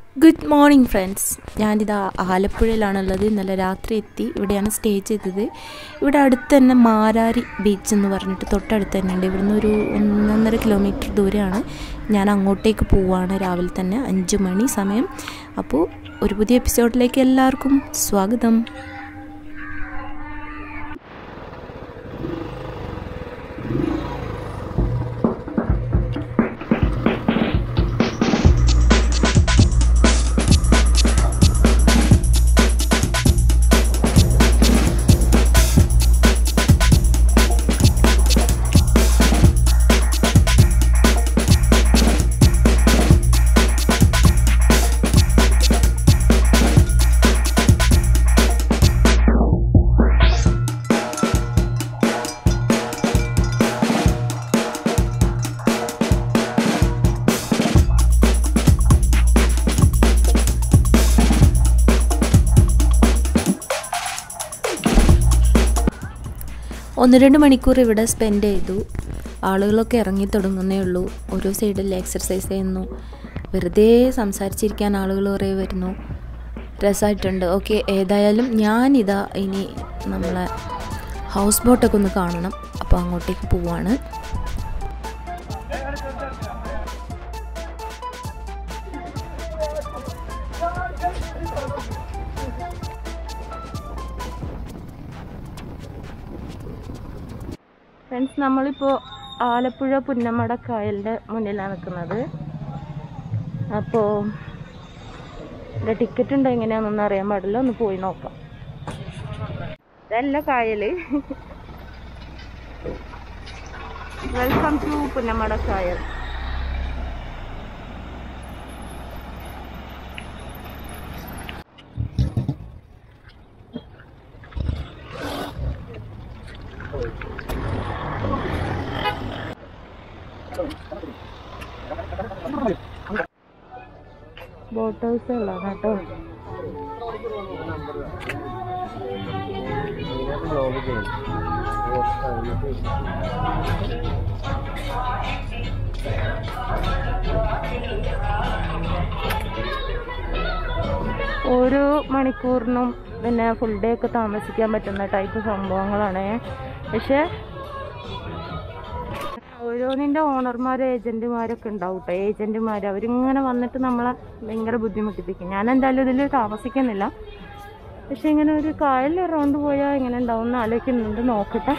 Good morning friends ഞാനിതാ ആലപ്പുഴയിലാണുള്ളത് ഇന്നലെ രാത്രി എത്തി ഇവിടെയാണ് സ്റ്റേ ചെയ്തത് ഇവിടെ അടുത്ത് തന്നെ മാരാരി ബീച്ച് എന്ന് പറഞ്ഞിട്ട് തൊട്ടടുത്ത് തന്നെ ഉണ്ട് ഇവിടുന്ന് ഒരു ഒന്നൊന്നര കിലോമീറ്റർ ദൂരമാണ് ഞാൻ അങ്ങോട്ടേക്ക് പോവാണ് രാവിലെ തന്നെ അഞ്ച് മണി സമയം അപ്പോൾ ഒരു പുതിയ എപ്പിസോഡിലേക്ക് എല്ലാവർക്കും സ്വാഗതം ഒന്ന് രണ്ട് മണിക്കൂർ ഇവിടെ സ്പെൻഡ് ചെയ്തു ആളുകളൊക്കെ ഇറങ്ങി തുടങ്ങുന്നേ ഉള്ളൂ ഓരോ സൈഡിൽ എക്സർസൈസ് ചെയ്യുന്നു വെറുതെ സംസാരിച്ചിരിക്കാൻ ആളുകൾ കുറേ വരുന്നു രസമായിട്ടുണ്ട് ഓക്കെ ഏതായാലും ഞാനിതാ ഇനി നമ്മളെ ഹൗസ് ബോട്ടൊക്കെ ഒന്ന് കാണണം അപ്പോൾ അങ്ങോട്ടേക്ക് പോവാണ് ഫ്രണ്ട്സ് നമ്മളിപ്പോൾ ആലപ്പുഴ പുന്നമട കായലിൻ്റെ മുന്നിലാണ് നിൽക്കുന്നത് അപ്പോൾ ഇതിൻ്റെ ടിക്കറ്റ് ഉണ്ടോ എങ്ങനെയാണെന്നൊന്നും അറിയാൻ പാടില്ല ഒന്ന് പോയി നോക്കാം ഇതല്ല കായൽ വെൽക്കം ടു പുന്നമട കായൽ ബോട്ട് ഹൗസ് ഉള്ളതാണ് കേട്ടോ ഓരോ മണിക്കൂറിനും പിന്നെ ഫുൾ ഡേ ഒക്കെ താമസിക്കാൻ പറ്റുന്ന ടൈപ്പ് സംഭവങ്ങളാണ് പക്ഷെ ഓരോന്നിൻ്റെ ഓണർമാർ ഏജൻറ്റുമാരൊക്കെ ഉണ്ടാവും കേട്ടോ ഏജൻറ്റുമാർ അവരിങ്ങനെ വന്നിട്ട് നമ്മളെ ഭയങ്കര ബുദ്ധിമുട്ടിപ്പിക്കും ഞാൻ എന്തായാലും ഇതിൽ താമസിക്കുന്നില്ല പക്ഷെ ഇങ്ങനെ ഒരു കായലിൽ റൗണ്ട് പോയാൽ എങ്ങനെ ഉണ്ടാവും എന്ന് ആലോചിക്കുന്നുണ്ട് നോക്കട്ടെ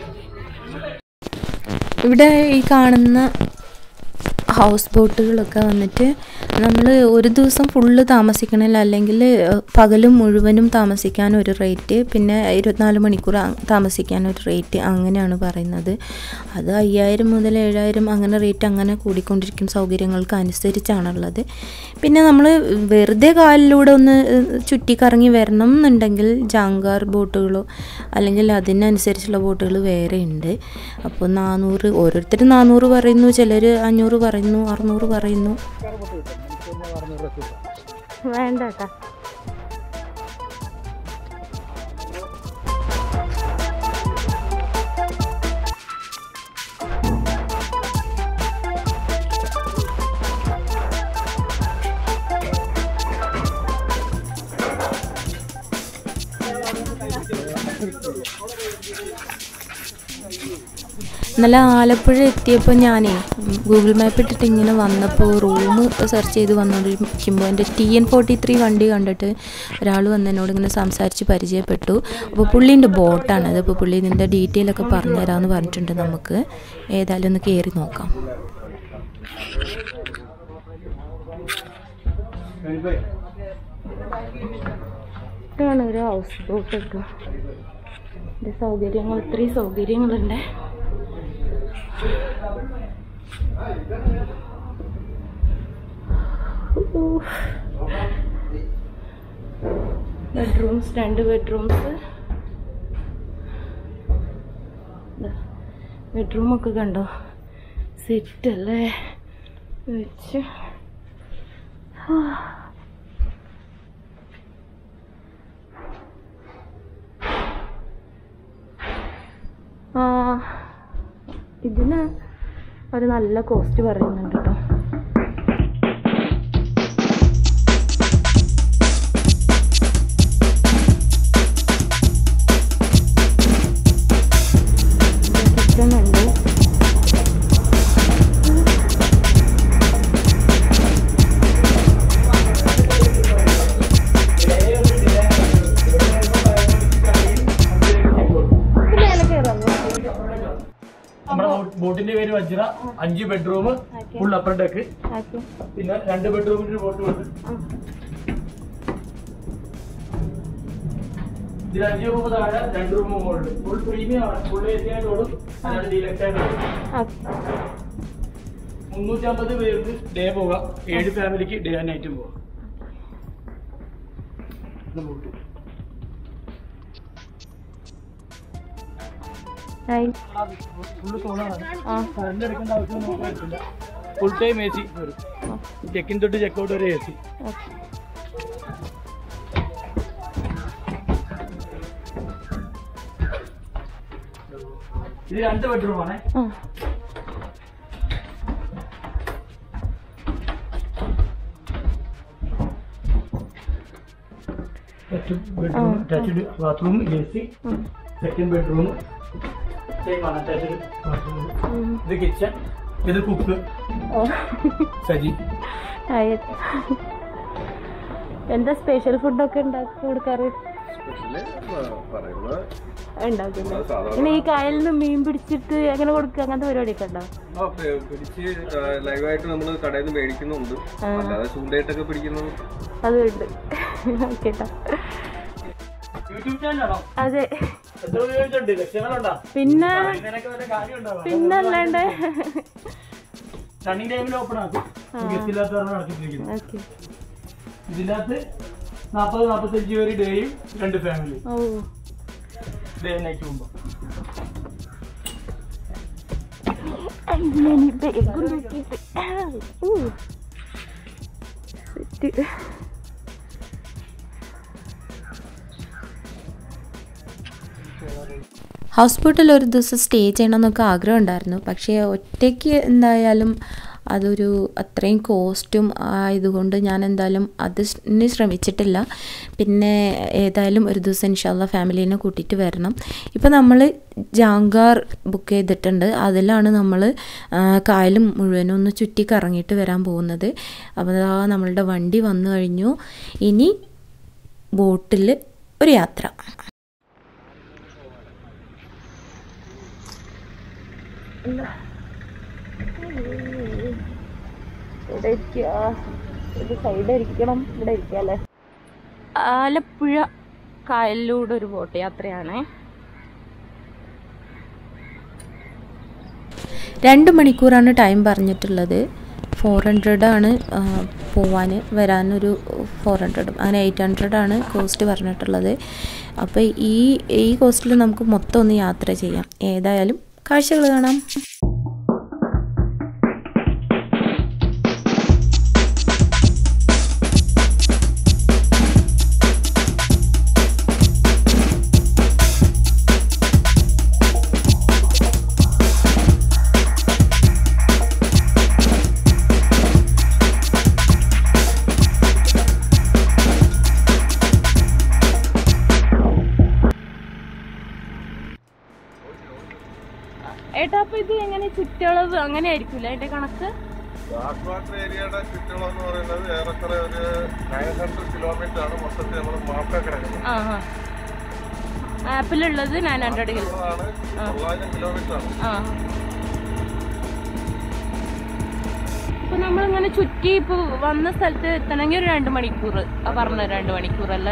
ഇവിടെ ഈ കാണുന്ന ഹൗസ് ബോട്ടുകളൊക്കെ വന്നിട്ട് നമ്മൾ ഒരു ദിവസം ഫുള്ള് താമസിക്കണില്ല അല്ലെങ്കിൽ പകലും മുഴുവനും താമസിക്കാൻ ഒരു റേറ്റ് പിന്നെ ഇരുപത്തിനാല് മണിക്കൂർ താമസിക്കാൻ ഒരു റേറ്റ് അങ്ങനെയാണ് പറയുന്നത് അത് അയ്യായിരം മുതൽ ഏഴായിരം അങ്ങനെ റേറ്റ് അങ്ങനെ കൂടിക്കൊണ്ടിരിക്കും സൗകര്യങ്ങൾക്ക് അനുസരിച്ചാണുള്ളത് പിന്നെ നമ്മൾ വെറുതെ കാലിലൂടെ ഒന്ന് ചുറ്റിക്കറങ്ങി വരണം എന്നുണ്ടെങ്കിൽ ജാങ്കാർ ബോട്ടുകളോ അല്ലെങ്കിൽ അതിനനുസരിച്ചുള്ള ബോട്ടുകൾ വേറെ ഉണ്ട് അപ്പോൾ നാനൂറ് ഓരോരുത്തർ നാനൂറ് പറയുന്നു ചിലർ അഞ്ഞൂറ് പറയുന്നു അറുന്നൂറ് പറയുന്നു വേണ്ട കേട്ടാ ഇന്നലെ ആലപ്പുഴ എത്തിയപ്പോൾ ഞാനേ ഗൂഗിൾ മാപ്പ് ഇട്ടിട്ട് ഇങ്ങനെ വന്നപ്പോൾ റൂം സെർച്ച് ചെയ്ത് വന്നുകൊണ്ടിരിക്കുമ്പോൾ എൻ്റെ ടി എൻ ഫോർട്ടി ത്രീ വണ്ടി കണ്ടിട്ട് ഒരാൾ വന്ന് എന്നോട് ഇങ്ങനെ സംസാരിച്ച് പരിചയപ്പെട്ടു അപ്പോൾ പുള്ളീൻ്റെ ബോട്ടാണ് അപ്പോൾ പുള്ളി ഇതിൻ്റെ ഡീറ്റെയിൽ ഒക്കെ പറഞ്ഞുതരാമെന്ന് പറഞ്ഞിട്ടുണ്ട് നമുക്ക് ഏതായാലും ഒന്ന് കയറി നോക്കാം ഇതാണ് ഒരു ഹൗസ് ബോട്ടൊക്കെ ഇതിൻ്റെ സൗകര്യങ്ങൾ ഇത്രയും സൗകര്യങ്ങളുണ്ട് ബെഡ്റൂംസ് രണ്ട് ബെഡ്റൂംസ് ബെഡ്റൂമൊക്കെ കണ്ടോ സെറ്റ് അല്ലേ വെച്ച് ആ ഇതിന് ഒരു നല്ല കോസ്റ്റ് പറയുന്നുണ്ട് കേട്ടോ അഞ്ചര അഞ്ച് bedroom full upper deck okay പിന്നെ രണ്ട് ബെഡ്റൂമിന്റെ ഒരു ബോട്ട് ഉണ്ട് ഇതിൽ അഞ്ച് റൂം താഴെ രണ്ട് റൂം മുകളിൽ ഫുൾ പ്രീമിയം ആണ് ഫുൾ എ സി ആയിട്ട് ഓടും അല്ലാണ്ട് ഡീലക്സ് ആയിട്ട് ഓടും മുന്നൂറ്റമ്പത് പേർക്ക് ഡേ പോകാം ഏഴ് ഫാമിലിക്ക് ഡേ ആൻഡ് നൈറ്റും പോകാം ഇത് ബോട്ട്. ഫുള്ള് സോളാണ് കറണ്ട് എടുക്കേണ്ട ആവശ്യം നമുക്ക് വരത്തില്ല ഫുൾ ടൈം എ സി വരും ചെക്കിൻ തൊട്ട് ചെക്കൗട്ട് വരെ എ സി ഇത് രണ്ട് ബെഡ്റൂം ആണേ bedroom attached bathroom A C second bedroom same ആണ് അറ്റാച്ച്ഡ് ബാത്റൂം ഇത് കിച്ചൺ ഇത് കുക്ക് സജി എന്താ സ്പെഷ്യൽ ഫുഡൊക്കെ ഉണ്ടാക്കി കൊടുക്കാറ് ഉണ്ടാക്കില്ല പിന്നെ ഈ കായലിൽ നിന്ന് മീൻ പിടിച്ചിട്ട് എങ്ങനെ കൊടുക്കുക അങ്ങനത്തെ പരിപാടിയൊക്കെ ഉണ്ടോ ആ, പി- പിടിച്ച് ലൈവായിട്ട് നമ്മൾ കടയിൽ നിന്ന് മേടിക്കുന്നുണ്ട് അല്ലാതെ ചൂണ്ടയിട്ടൊക്കെ പിടിക്കുന്നത് അതുണ്ട് കേട്ടോ യൂട്യൂബ് ചാനലാണോ അതെ എത്ര ഉപയോഗിച്ചിട്ടുണ്ട് ലക്ഷങ്ങളുണ്ടോ പിന്നെ ഇതിനൊക്കെ വല്ല കാര്യമുണ്ടാവും പിന്നെ അല്ലാണ്ട് റണ്ണിങ് ടൈമിൽ ഓപ്പൺ ആക്കും ഗസ്റ്റ് ഇല്ലാത്തവരാണ് നടത്തിട്ടിരിക്കുന്നത് ഓക്കെ ഇതിനകത്ത് നാൽപ്പത് നാൽപ്പത്തഞ്ച് പേര് ഡേയും രണ്ട് ഫാമിലി ഓ ഡേ നൈറ്റ് മുമ്പ് അങ്ങനെ ബാഗ് നോക്കിയിട്ട് ഊ. സെറ്റ്. ഹൗസ് ബോട്ടിൽ ഒരു ദിവസം സ്റ്റേ ചെയ്യണമെന്നൊക്കെ ആഗ്രഹം ഉണ്ടായിരുന്നു പക്ഷേ ഒറ്റയ്ക്ക് എന്തായാലും അതൊരു അത്രയും കോസ്റ്റും ആയതുകൊണ്ട് ഞാൻ എന്തായാലും അതിന് ശ്രമിച്ചിട്ടില്ല പിന്നെ ഏതായാലും ഒരു ദിവസം ഇൻഷാല്ല ഫാമിലീനെ കൂട്ടിയിട്ട് വരണം ഇപ്പോൾ നമ്മൾ ജാങ്കാർ ബുക്ക് ചെയ്തിട്ടുണ്ട് അതിലാണ് നമ്മൾ കായലും മുഴുവനും ഒന്ന് ചുറ്റി കറങ്ങിയിട്ട് വരാൻ പോകുന്നത് അപ്പോൾ അതാ നമ്മളുടെ വണ്ടി വന്നു കഴിഞ്ഞു ഇനി ബോട്ടിൽ ഒരു യാത്ര ഇവിടെ ഇരിക്കുക ഒരു സൈഡ് ഇരിക്കണം ഇവിടെ ഇരിക്കുക അല്ലേ ആലപ്പുഴ കായലിലൂടെ ഒരു ബോട്ട് യാത്രയാണ് രണ്ട് മണിക്കൂറാണ് ടൈം പറഞ്ഞിട്ടുള്ളത് ഫോർ ഹൺഡ്രഡ് ആണ് ആ, പോവാൻ വരാനൊരു ഫോർ ഹൺഡ്രഡും അങ്ങനെ എയ്റ്റ് ഹൺഡ്രഡ് ആണ് കോസ്റ്റ് പറഞ്ഞിട്ടുള്ളത് അപ്പോൾ ഈ ഈ കോസ്റ്റിൽ നമുക്ക് മൊത്തം ഒന്ന് യാത്ര ചെയ്യാം ഏതായാലും കാഴ്ചകൾ കാണാം ഏട്ടാ അപ്പൊ ഇത് എങ്ങനെ ചുറ്റളവ് അങ്ങനെ ആയിരിക്കില്ല അതിന്റെ കണക്ക് ബ്ലാക്ക് വാട്ടർ ഏരിയയുടെ ചുറ്റളം എന്ന് പറയുന്നത് ഏറെക്കുറെ ഒരു നയൻ ഹൺഡ്രഡ് കിലോമീറ്റർ ആണ് മൊത്തത്തിൽ നമ്മൾ മാപ്പിൽ കിടക്കുന്നത് ആ ആ ആപ്പിലുള്ളത് നയൻ ഹൺഡ്രഡ് കിലോ അതാണ് തൊള്ളായിരം കിലോമീറ്റർ ആണ് ആ ഇപ്പൊ നമ്മളിങ്ങനെ ചുറ്റി ഇപ്പൊ വന്ന സ്ഥലത്ത് എത്തണമെങ്കിൽ ഒരു രണ്ട് മണിക്കൂർ ആ പറഞ്ഞ രണ്ട് മണിക്കൂർ അല്ലേ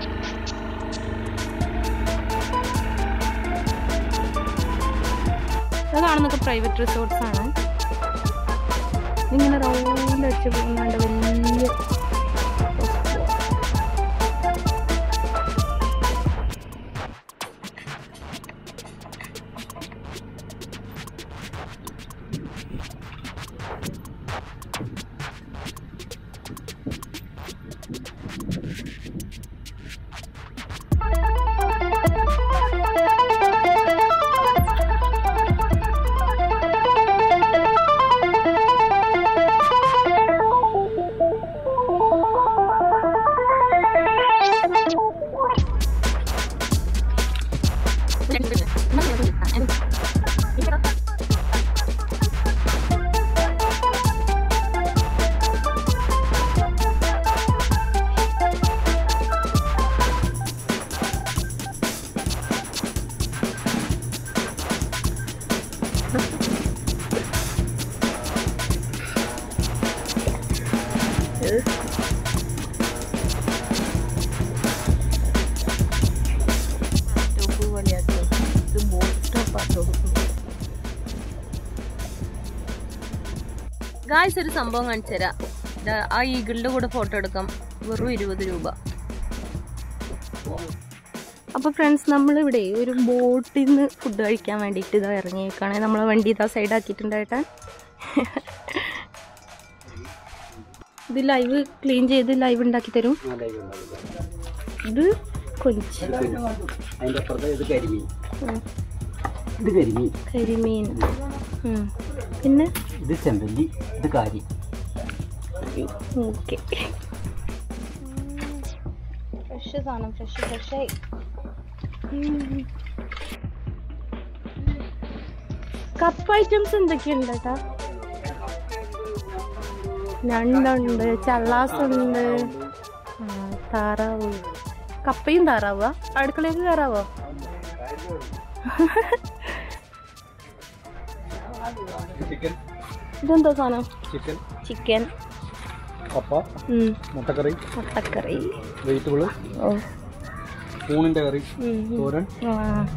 ഇത് കാണുന്നൊക്കെ പ്രൈവറ്റ് റിസോർട്ട്സ് ആണ് ഇങ്ങനെ റൗണ്ട് അടിച്ച് പോകുന്നുണ്ട് വലിയ സ്റ്റോപ്പ് പോലെയാട്ടോ ഇത് ബോട്ട് സ്റ്റോപ്പാട്ടോ ഗായ്സ് ഒരു സംഭവം കാണിച്ചു തരാം ദാ ആ ഈഗിളിന്റെ കൂടെ ഫോട്ടോ എടുക്കാം വെറും ഇരുപത് രൂപ അപ്പോൾ ഫ്രണ്ട്സ് നമ്മളിവിടെ ഒരു ബോട്ടിൽ നിന്ന് ഫുഡ് കഴിക്കാൻ വേണ്ടിയിട്ട് ഇതാ ഇറങ്ങിയേക്കാണ് നമ്മളെ വണ്ടി ഇതാ സൈഡ് ആക്കിയിട്ടുണ്ടായിട്ടാ ഇത് ലൈവ് ക്ലീൻ ചെയ്ത് ലൈവ് ഉണ്ടാക്കി തരും ഇത് കൊഞ്ച് അതിന്റെ അപ്പുറത്ത് ഇത് കരിമീൻ ഉം. ഇത് കരിമീൻ കരിമീൻ ഉം. പിന്നെ ഇത് ചെമ്പല്ലി ഇത് കാരി ഓക്കെ ഫ്രഷ് സാധനം ഫ്രഷ് ഫ്രഷായി കപ്പ് ഐറ്റംസ് എന്തൊക്കെയുണ്ട് കേട്ടാ ഞണ്ടുണ്ട് ചള്ളാസ് ഉണ്ട് ആ, താറാവ് കപ്പയും താറാവാ അടുക്കളയിൽ കയറാവോ ചിക്കൻ ഇതെന്താ സാധനം ചിക്കൻ ചിക്കൻ കപ്പ ഉം, മുട്ടക്കറി മുട്ടക്കറി വെജിറ്റബിള് ഓ കൂണിന്റെ കറി ഉം, ഉം. തോരൻ ആ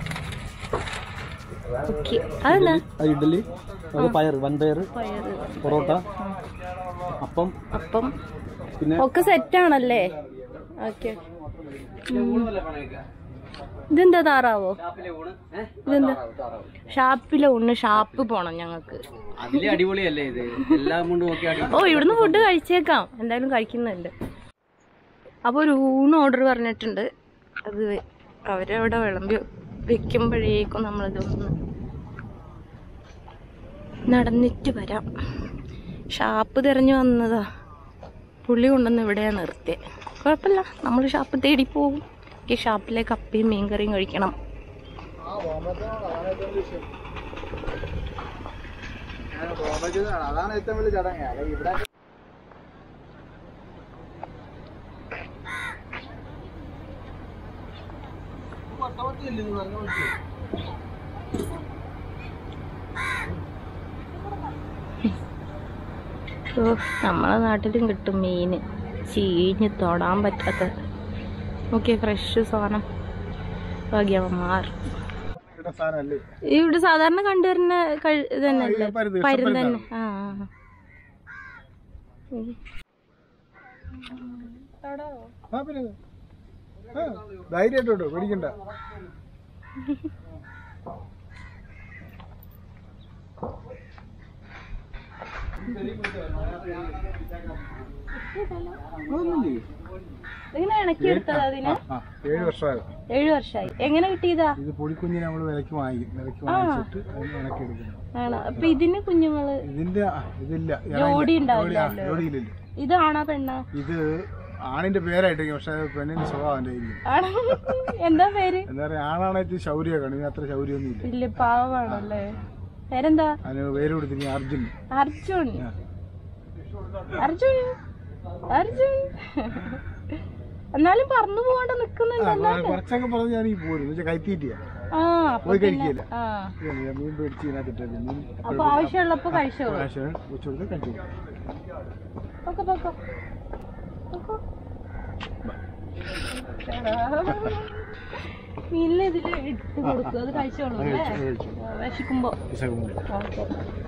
ഓക്കെ അതെന്നാ അത് ഇഡ്ഡലി അത് പയർ വൻപയർ പയറ് പൊറോട്ട അപ്പം അപ്പം പിന്നെ ഒക്കെ സെറ്റാണല്ലേ ഓക്കെ ഇതെന്താ താറാവോ ഇതെന്താ ഷാപ്പിലെ ഊണ് ഷാപ്പ് പോണം ഞങ്ങക്ക് അതിലെ അടിപൊളിയല്ലേ ഇത് എല്ലാം കൊണ്ട് നോക്കി അടിപൊളി ഓ ഇവിടുന്ന് ഫുഡ് കഴിച്ചേക്കാം എന്തായാലും കഴിക്കുന്നുണ്ട് അപ്പോൾ ഒരു ഊണ് ഓർഡർ പറഞ്ഞിട്ടുണ്ട് അത് അവരവിടെ വിളമ്പി വെക്കുമ്പോഴേക്കും നമ്മളിതൊന്ന് നടന്നിട്ട് വരാം ഷാപ്പ് തിരഞ്ഞു വന്നതാ പുള്ളി കൊണ്ടുവന്ന് ഇവിടെയാണ് നിർത്തിയത് കുഴപ്പമില്ല നമ്മൾ ഷാപ്പ് തേടി പോകും ഈ ഷാപ്പിലെ കപ്പയും മീൻകറിയും കഴിക്കണം അതാണ് ഏറ്റവും വലിയ ചടങ്ങ് ഇവിടെ ഓ നമ്മളെ നാട്ടിലും കിട്ടും മീൻ ചീഞ്ഞ് തൊടാൻ പറ്റാത്ത ഓക്കെ ഫ്രഷ് സാധനം ഭാഗ്യവന്മാർ ഇവിടെ സാധനമല്ലേ ഇവിടെ സാധാരണ കണ്ടുവരുന്ന കഴി ഇത് തന്നെയല്ലേ ആ, പരുന്ത്, പരുന്ത് ഇഷ്ടംപോലെ തന്നെ ആ ആ, ആ. ആ പിന്നെ ആ ധൈര്യമായിട്ടോ പേടിക്കണ്ട ഇതെങ്ങനെ ഇണക്കി എടുത്തത് അതിന് ആ ഏഴ് വർഷമായത് ഏഴു വർഷമായി എങ്ങനെ കിട്ടിയതാ ഇത് പൊടിക്കുഞ്ഞിനെ നമ്മൾ വിലക്ക് വാങ്ങി വിലക്ക് വാങ്ങിച്ചിട്ട് അതിന് ഇണക്കി എടുക്കുന്നു ആണ് അപ്പൊ ഇതിന് കുഞ്ഞുങ്ങള് ഇതിന്റെ ആ, ഇതില്ല ജോഡി ജോഡി- ആ, ഉണ്ടാവില്ലല്ലോ. ജോഡിയിലില്ല ഇതാണോ പെണ്ണ ഇത് ആണിന്റെ പേരായിട്ടിരിക്കും പക്ഷെ അത് പെണ്ണിന്റെ സ്വഭാവം എൻ്റെ കയ്യിൽ ആണ് എന്താ പേര് എന്താ പറയാ ആണാണെങ്കിൽ ശൗര്യമൊക്കെയാണ് ഇതിന് അത്ര ശൗര്യമൊന്നും ഇല്ല വലിയ പാവമാണല്ലേ പേരെന്താ അതിന് പേര് കൊടുത്തിരിക്കും അർജുൻ അർജുൻ ആ. അർജുൻ അർജുൻ എന്നാലും പറന്നു പോകാണ്ട് ആ, നിക്കുന്നുണ്ടല്ലോ കുറച്ചൊക്കെ പറഞ്ഞ് ഞാൻ ഈ പോരും എന്ന് വെച്ചാൽ കൈത്തീറ്റിയാ ആ അപ്പൊ പോയി പിന്നെ- കഴിക്കില്ല ആ ഞാൻ മീൻ പേടിച്ച് ഇതിനകത്തിട്ട് മീൻ അപ്പൊ ആവശ്യമുള്ളപ്പോ കഴിച്ചോളൂ പ്രാവശ്യം വെച്ച് കൊടുത്ത് കഴിച്ചു പൊക്കോ പൊക്കോ പൊക്കോ മീനിൽ ഇതില് ഇട്ട് കൊടുക്കും അത് കഴിച്ചോളൂ അല്ലേ കഴിച്ചു, കഴിച്ചു. ആ, വിശക്കുമ്പോ വിശക്കുമ്പോൾ ഓക്കെ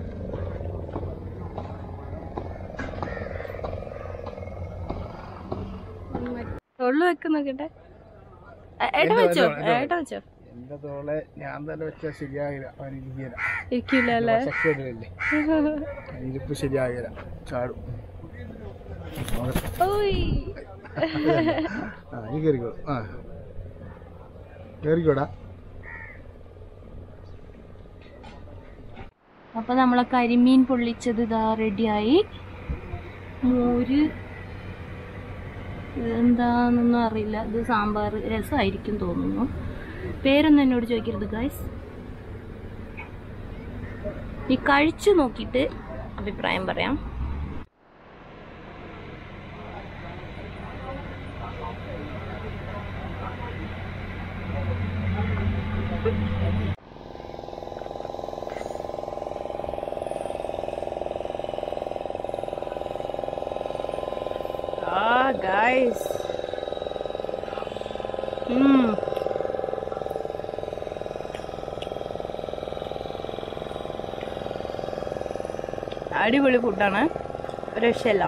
തൊള്ളു വെക്കുന്നോക്കട്ടെ ഏട്ട വെച്ചോ ഏട്ട വെച്ചോ എന്റെ തോളെ ഞാൻ തന്നെ വെച്ചാൽ ശരിയാകില്ല അവൻ ഇരിക്കില്ല ഇരിക്കില്ല അല്ലേ ശക്തിയല്ലേ ഇരിപ്പ് ശരിയാകില്ല ചാടും ഓയ് ആ നീ കയറിക്കോ ആ കയറിക്കോടാ അപ്പൊ നമ്മളെ കരിമീൻ പൊള്ളിച്ചത് ഇതാ റെഡിയായി മോര് ഇതെന്താന്നൊന്നും അറിയില്ല ഇത് സാമ്പാർ രസമായിരിക്കും തോന്നുന്നു പേരൊന്നും എന്നോട് ചോദിക്കരുത് ഗായ്സ് ഈ കഴിച്ചു നോക്കിയിട്ട് അഭിപ്രായം പറയാം ഗൈസ് അടിപൊളി ഫുഡാണ് ഒരു രക്ഷയില്ല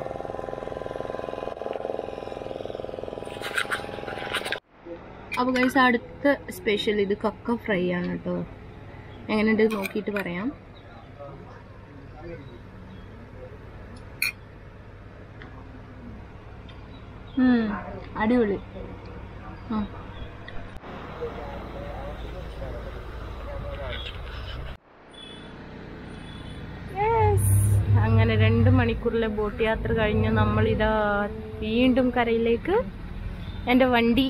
അപ്പോൾ ഗൈസ് അടുത്ത സ്പെഷ്യൽ ഇത് കക്ക ഫ്രൈ ആണ് കേട്ടോ എങ്ങനെയുണ്ട് നോക്കിയിട്ട് പറയാം ഉം, അടിപൊളി ഉം. Yes. അങ്ങനെ രണ്ട് മണിക്കൂറിലെ ബോട്ട് യാത്ര കഴിഞ്ഞ് നമ്മൾ ഇതാ വീണ്ടും കരയിലേക്ക് എൻ്റെ വണ്ടി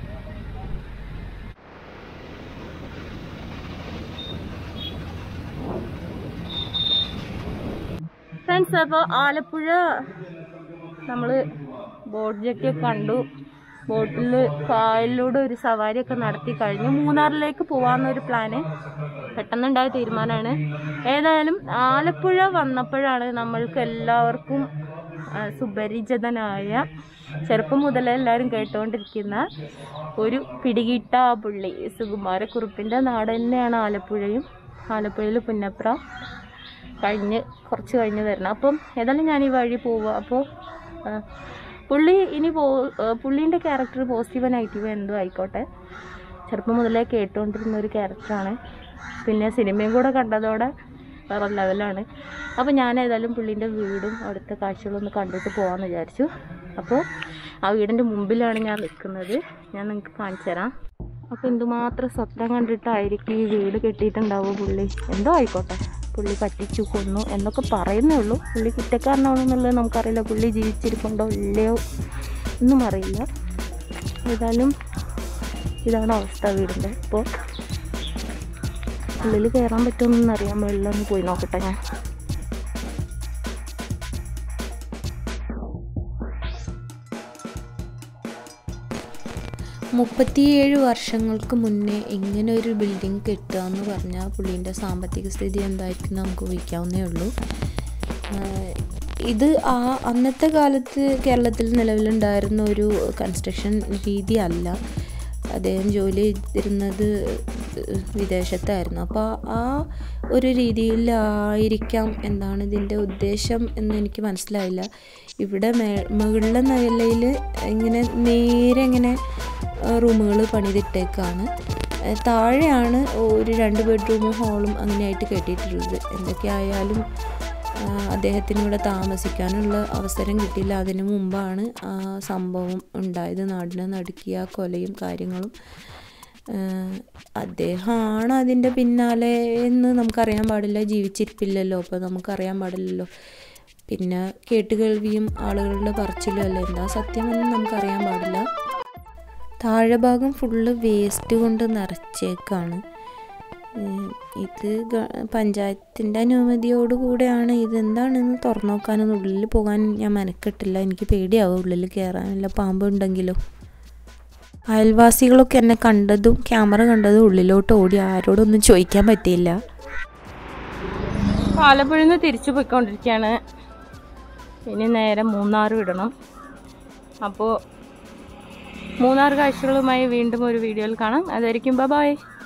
ഫ്രണ്ട്സ് അപ്പോൾ ആലപ്പുഴ നമ്മൾ ബോട്ട് ജെട്ടിയൊക്കെ കണ്ടു ബോട്ടിൽ കായലിലൂടെ ഒരു സവാരിയൊക്കെ നടത്തി കഴിഞ്ഞു മൂന്നാറിലേക്ക് പോകാമെന്നൊരു പ്ലാന് പെട്ടെന്നുണ്ടായ തീരുമാനമാണ് ഏതായാലും ആലപ്പുഴ വന്നപ്പോഴാണ് നമ്മൾക്ക് എല്ലാവർക്കും ആ, സുപരിചിതനായ ചെറുപ്പം മുതലേ എല്ലാവരും കേട്ടുകൊണ്ടിരിക്കുന്ന ഒരു പിടികിട്ട പുള്ളി സുകുമാരക്കുറുപ്പിൻ്റെ നാട് തന്നെയാണ് ആലപ്പുഴയും ആലപ്പുഴയിൽ പുന്നപ്ര കഴിഞ്ഞ് കുറച്ച് കഴിഞ്ഞ് വരണം അപ്പം ഏതായാലും ഞാൻ ഈ വഴി പോവുക അപ്പോൾ ആ, പുള്ളി ഇനി പോ പുള്ളീൻ്റെ ക്യാരക്ടർ പോസിറ്റീവ് നെഗറ്റീവ് എന്തോ ആയിക്കോട്ടെ ചെറുപ്പം മുതലേ കേട്ടുകൊണ്ടിരുന്ന ഒരു ക്യാരക്ടറാണ് പിന്നെ സിനിമയും കൂടെ കണ്ടതോടെ വേറെ ലെവലാണ് അപ്പോൾ ഞാൻ ഏതായാലും പുള്ളീൻ്റെ വീടും അവിടുത്തെ കാഴ്ചകളും ഒന്ന് കണ്ടിട്ട് പോകാമെന്ന് വിചാരിച്ചു അപ്പോൾ ആ വീടിൻ്റെ മുമ്പിലാണ് ഞാൻ നിൽക്കുന്നത് ഞാൻ നിങ്ങൾക്ക് കാണിച്ചു തരാം അപ്പോൾ എന്തുമാത്രം സ്വപ്നം കണ്ടിട്ടായിരിക്കും ഈ വീട് കെട്ടിയിട്ടുണ്ടാവുക പുള്ളി എന്തോ ആയിക്കോട്ടെ പുള്ളി പറ്റിച്ചു കൊന്നു എന്നൊക്കെ പറയുന്നേ ഉള്ളൂ പുള്ളി കുറ്റക്കാരനാണോ എന്നുള്ളത് നമുക്കറിയില്ല പുള്ളി ജീവിച്ചിരിപ്പുണ്ടോ ഇല്ലയോ ഒന്നും അറിയില്ല ഏതായാലും ഇതാണ് അവസ്ഥ വീടിൻ്റെ അപ്പോൾ ഉള്ളിൽ കയറാൻ പറ്റുമെന്നൊന്നും അറിയാൻ വെള്ളമൊന്ന് പോയി നോക്കട്ടെ ഞാൻ മുപ്പത്തിയേഴ് വർഷങ്ങൾക്ക് മുന്നേ ഇങ്ങനെ ഒരു ബിൽഡിംഗ് കെട്ടുക എന്ന് പറഞ്ഞാൽ പുള്ളീൻ്റെ സാമ്പത്തിക സ്ഥിതി എന്തായിരിക്കും നമുക്ക് ഊഹിക്കാവുന്നേ ഉള്ളൂ ആഹ് ഇത് ആ അന്നത്തെ കാലത്ത് കേരളത്തിൽ നിലവിലുണ്ടായിരുന്ന ഒരു കൺസ്ട്രക്ഷൻ രീതി അല്ല അദ്ദേഹം ജോലി ചെയ്തിരുന്നത് വിദേശത്തായിരുന്നു അപ്പോൾ ആ ഒരു രീതിയിലായിരിക്കാം എന്താണ് ഇതിൻ്റെ ഉദ്ദേശം എന്ന് എനിക്ക് മനസ്സിലായില്ല ഇവിടെ മേ മുകളിലെ നിലയിൽ ഇങ്ങനെ നേരെ ഇങ്ങനെ റൂമുകൾ പണിതിട്ടേക്കാണ് ഏഹ് താഴെയാണ് ഒരു രണ്ട് ബെഡ്റൂമും ഹോളും അങ്ങനെയായിട്ട് കെട്ടിയിട്ടുള്ളത് എന്തൊക്കെയായാലും ആഹ് അദ്ദേഹത്തിന് ഇവിടെ താമസിക്കാനുള്ള അവസരം കിട്ടിയില്ല അതിനു മുമ്പാണ് ആ സംഭവം ഉണ്ടായത് നാടിനെ നടുക്കിയ കൊലയും കാര്യങ്ങളും ആഹ് അദ്ദേഹമാണ് അതിൻ്റെ പിന്നാലെ എന്ന് നമുക്കറിയാൻ പാടില്ല ജീവിച്ചിരിപ്പില്ലല്ലോ അപ്പോൾ നമുക്കറിയാൻ പാടില്ലല്ലോ പിന്നെ കേട്ടുകേൾവിയും ആളുകളുടെ പറച്ചിലും അല്ല എന്താ സത്യമെന്ന് നമുക്കറിയാൻ പാടില്ല താഴെ ഭാഗം ഫുള്ള് വേസ്റ്റ് കൊണ്ട് നിറച്ചേക്കാണ് ഉം, ഇത് ഗ- പഞ്ചായത്തിൻ്റെ അനുമതിയോടുകൂടെയാണ് ഇതെന്താണെന്ന് തുറന്നു നോക്കാനൊന്നും ഉള്ളിൽ പോകാൻ ഞാൻ മെനക്കെട്ടില്ല എനിക്ക് പേടിയാവും ഉള്ളിൽ കയറാനുള്ള പാമ്പ് ഉണ്ടെങ്കിലോ അയൽവാസികളൊക്കെ എന്നെ കണ്ടതും ക്യാമറ കണ്ടതും ഉള്ളിലോട്ട് ഓടി ആരോടൊന്നും ചോദിക്കാൻ പറ്റിയില്ല ആലപ്പുഴയിൽ നിന്ന് തിരിച്ചു പോയിക്കൊണ്ടിരിക്കുകയാണ് ഇനി നേരെ മൂന്നാർ വിടണം അപ്പോൾ മൂന്നാർ കാഴ്ചകളുമായി വീണ്ടും ഒരു വീഡിയോയിൽ കാണാം അതായിരിക്കും ബൈ